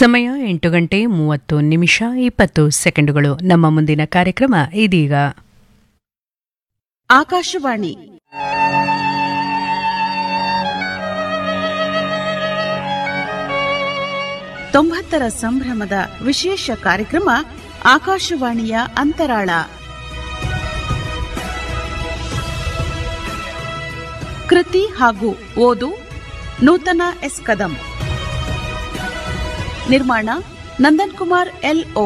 ಸಮಯ ಎಂಟು ಗಂಟೆ ಮೂವತ್ತು ನಿಮಿಷ ಇಪ್ಪತ್ತು ಸೆಕೆಂಡುಗಳು ನಮ್ಮ ಮುಂದಿನ ಕಾರ್ಯಕ್ರಮ ಇದೀಗ ಆಕಾಶವಾಣಿ ತೊಂಬತ್ತರ ಸಂಭ್ರಮದ ವಿಶೇಷ ಕಾರ್ಯಕ್ರಮ ಆಕಾಶವಾಣಿಯ ಅಂತರಾಳ ಕೃತಿ ಹಾಗೂ ಓದು ನೂತನ ಎಸ್ ಕದಂ ನಿರ್ಮಾಣ ನಂದನ್ ಕುಮಾರ್ ಎಲ್ಒ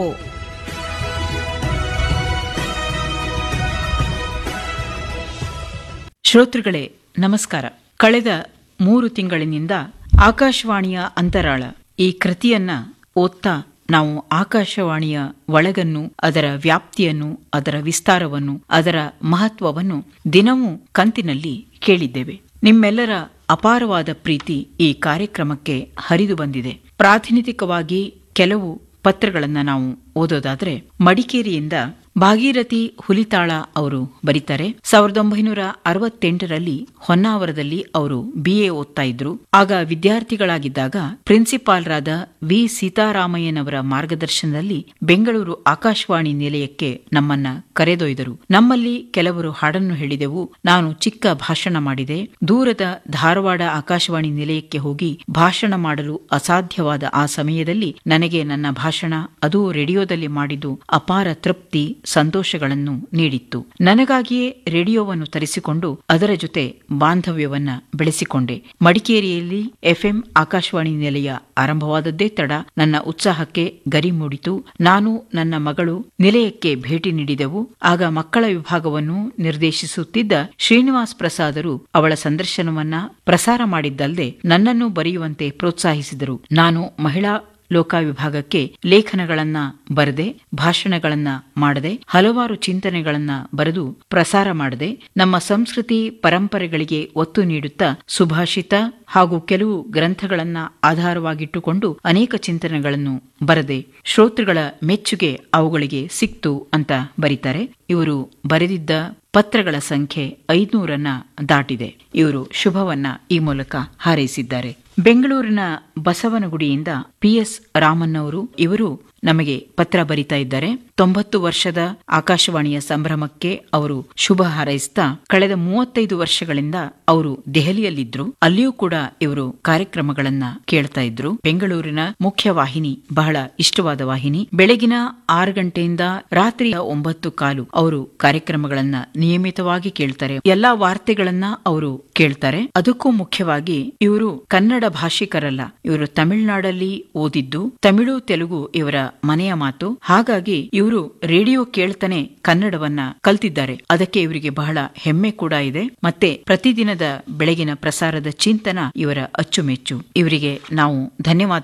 ಶ್ರೋತೃಗಳೇ ನಮಸ್ಕಾರ ಕಳೆದ ಮೂರು ತಿಂಗಳಿನಿಂದ ಆಕಾಶವಾಣಿಯ ಅಂತರಾಳ ಈ ಕೃತಿಯನ್ನ ಓದ್ತಾ ನಾವು ಆಕಾಶವಾಣಿಯ ಒಳಗನ್ನು ಅದರ ವ್ಯಾಪ್ತಿಯನ್ನು ಅದರ ವಿಸ್ತಾರವನ್ನು ಅದರ ಮಹತ್ವವನ್ನು ದಿನವೂ ಕಂತಿನಲ್ಲಿ ಕೇಳಿದ್ದೇವೆ ನಿಮ್ಮೆಲ್ಲರ ಅಪಾರವಾದ ಪ್ರೀತಿ ಈ ಕಾರ್ಯಕ್ರಮಕ್ಕೆ ಹರಿದು ಬಂದಿದೆ ಪ್ರಾತಿನಿಧಿಕವಾಗಿ ಕೆಲವು ಪತ್ರಗಳನ್ನು ನಾವು ಓದೋದಾದ್ರೆ ಮಡಿಕೇರಿಯಿಂದ ಭಾಗೀರಥಿ ಹುಲಿತಾಳ ಅವರು ಬರೀತಾರೆ ಸಾವಿರದ ಒಂಬೈನೂರ ಅರವತ್ತೆಂಟರಲ್ಲಿ ಹೊನ್ನಾವರದಲ್ಲಿ ಅವರು ಬಿಎ ಓದ್ತಾ ಇದ್ರು ಆಗ ವಿದ್ಯಾರ್ಥಿಗಳಾಗಿದ್ದಾಗ ಪ್ರಿನ್ಸಿಪಾಲ್ರಾದ ವಿ ಸೀತಾರಾಮಯ್ಯನವರ ಮಾರ್ಗದರ್ಶನದಲ್ಲಿ ಬೆಂಗಳೂರು ಆಕಾಶವಾಣಿ ನಿಲಯಕ್ಕೆ ನಮ್ಮನ್ನ ಕರೆದೊಯ್ದರು ನಮ್ಮಲ್ಲಿ ಕೆಲವರು ಹಾಡನ್ನು ಹೇಳಿದೆವು ನಾನು ಚಿಕ್ಕ ಭಾಷಣ ಮಾಡಿದೆ ದೂರದ ಧಾರವಾಡ ಆಕಾಶವಾಣಿ ನಿಲಯಕ್ಕೆ ಹೋಗಿ ಭಾಷಣ ಮಾಡಲು ಅಸಾಧ್ಯವಾದ ಆ ಸಮಯದಲ್ಲಿ ನನಗೆ ನನ್ನ ಭಾಷಣ ಅದು ರೇಡಿಯೋದಲ್ಲಿ ಮಾಡಿದ್ದು ಅಪಾರ ತೃಪ್ತಿ ಸಂತೋಷಗಳನ್ನು ನೀಡಿತ್ತು ನನಗಾಗಿಯೇ ರೇಡಿಯೋವನ್ನು ತರಿಸಿಕೊಂಡು ಅದರ ಜೊತೆ ಬಾಂಧವ್ಯವನ್ನ ಬೆಳೆಸಿಕೊಂಡೆ ಮಡಿಕೇರಿಯಲ್ಲಿ ಎಫ್ಎಂ ಆಕಾಶವಾಣಿ ನಿಲಯ ಆರಂಭವಾದದ್ದೇ ತಡ ನನ್ನ ಉತ್ಸಾಹಕ್ಕೆ ಗರಿ ಮೂಡಿತು ನಾನು ನನ್ನ ಮಗಳು ನಿಲಯಕ್ಕೆ ಭೇಟಿ ನೀಡಿದೆವು ಆಗ ಮಕ್ಕಳ ವಿಭಾಗವನ್ನು ನಿರ್ದೇಶಿಸುತ್ತಿದ್ದ ಶ್ರೀನಿವಾಸ್ ಪ್ರಸಾದರು ಅವಳ ಸಂದರ್ಶನವನ್ನ ಪ್ರಸಾರ ಮಾಡಿದ್ದಲ್ಲದೆ ನನ್ನನ್ನು ಬರೆಯುವಂತೆ ಪ್ರೋತ್ಸಾಹಿಸಿದರು ನಾನು ಮಹಿಳಾ ಲೋಕ ವಿಭಾಗಕ್ಕೆ ಲೇಖನಗಳನ್ನ ಬರೆದೆ ಭಾಷಣಗಳನ್ನ ಮಾಡದೆ ಹಲವಾರು ಚಿಂತನೆಗಳನ್ನ ಬರೆದು ಪ್ರಸಾರ ಮಾಡದೆ ನಮ್ಮ ಸಂಸ್ಕೃತಿ ಪರಂಪರೆಗಳಿಗೆ ಒತ್ತು ನೀಡುತ್ತಾ ಸುಭಾಷಿತ ಹಾಗೂ ಕೆಲವು ಗ್ರಂಥಗಳನ್ನ ಆಧಾರವಾಗಿಟ್ಟುಕೊಂಡು ಅನೇಕ ಚಿಂತನೆಗಳನ್ನು ಬರೆದೆ ಶ್ರೋತೃಗಳ ಮೆಚ್ಚುಗೆ ಅವುಗಳಿಗೆ ಸಿಕ್ತು ಅಂತ ಬರೀತಾರೆ ಇವರು ಬರೆದಿದ್ದ ಪತ್ರಗಳ ಸಂಖ್ಯೆ ಐದುನೂರನ್ನ ದಾಟಿದೆ ಇವರು ಶುಭವನ್ನ ಈ ಮೂಲಕ ಹಾರೈಸಿದ್ದಾರೆ ಬೆಂಗಳೂರಿನ ಬಸವನಗುಡಿಯಿಂದ ಪಿಎಸ್ ರಾಮನ್ನವರು ಇವರು ನಮಗೆ ಪತ್ರ ಬರಿತಾ ಇದ್ದಾರೆ ತೊಂಬತ್ತು ವರ್ಷದ ಆಕಾಶವಾಣಿಯ ಸಂಭ್ರಮಕ್ಕೆ ಅವರು ಶುಭ ಹಾರೈಸ್ತಾ ಕಳೆದ ಮೂವತ್ತೈದು ವರ್ಷಗಳಿಂದ ಅವರು ದೆಹಲಿಯಲ್ಲಿದ್ರು ಅಲ್ಲಿಯೂ ಕೂಡ ಇವರು ಕಾರ್ಯಕ್ರಮಗಳನ್ನ ಕೇಳ್ತಾ ಇದ್ರು ಬೆಂಗಳೂರಿನ ಮುಖ್ಯ ವಾಹಿನಿ ಬಹಳ ಇಷ್ಟವಾದ ವಾಹಿನಿ ಬೆಳಗಿನ ಆರು ಗಂಟೆಯಿಂದ ರಾತ್ರಿ ಒಂಬತ್ತು ಕಾಲು ಅವರು ಕಾರ್ಯಕ್ರಮಗಳನ್ನ ನಿಯಮಿತವಾಗಿ ಕೇಳ್ತಾರೆ ಎಲ್ಲಾ ವಾರ್ತೆಗಳನ್ನ ಅವರು ಕೇಳ್ತಾರೆ ಅದಕ್ಕೂ ಮುಖ್ಯವಾಗಿ ಇವರು ಕನ್ನಡ ಭಾಷಿಕರಲ್ಲ ಇವರು ತಮಿಳುನಾಡಲ್ಲಿ ಓದಿದ್ದು ತಮಿಳು ತೆಲುಗು ಇವರ ಮನೆಯ ಮಾತು ಹಾಗಾಗಿ ಇವರು ರೇಡಿಯೋ ಕೇಳ್ತಾನೆ ಕನ್ನಡವನ್ನ ಕಲ್ತಿದ್ದಾರೆ ಅದಕ್ಕೆ ಇವರಿಗೆ ಬಹಳ ಹೆಮ್ಮೆ ಕೂಡ ಇದೆ ಮತ್ತೆ ಪ್ರತಿದಿನದ ಬೆಳಗಿನ ಪ್ರಸಾರದ ಚಿಂತನ ಇವರ ಅಚ್ಚುಮೆಚ್ಚು ಇವರಿಗೆ ನಾವು ಧನ್ಯವಾದ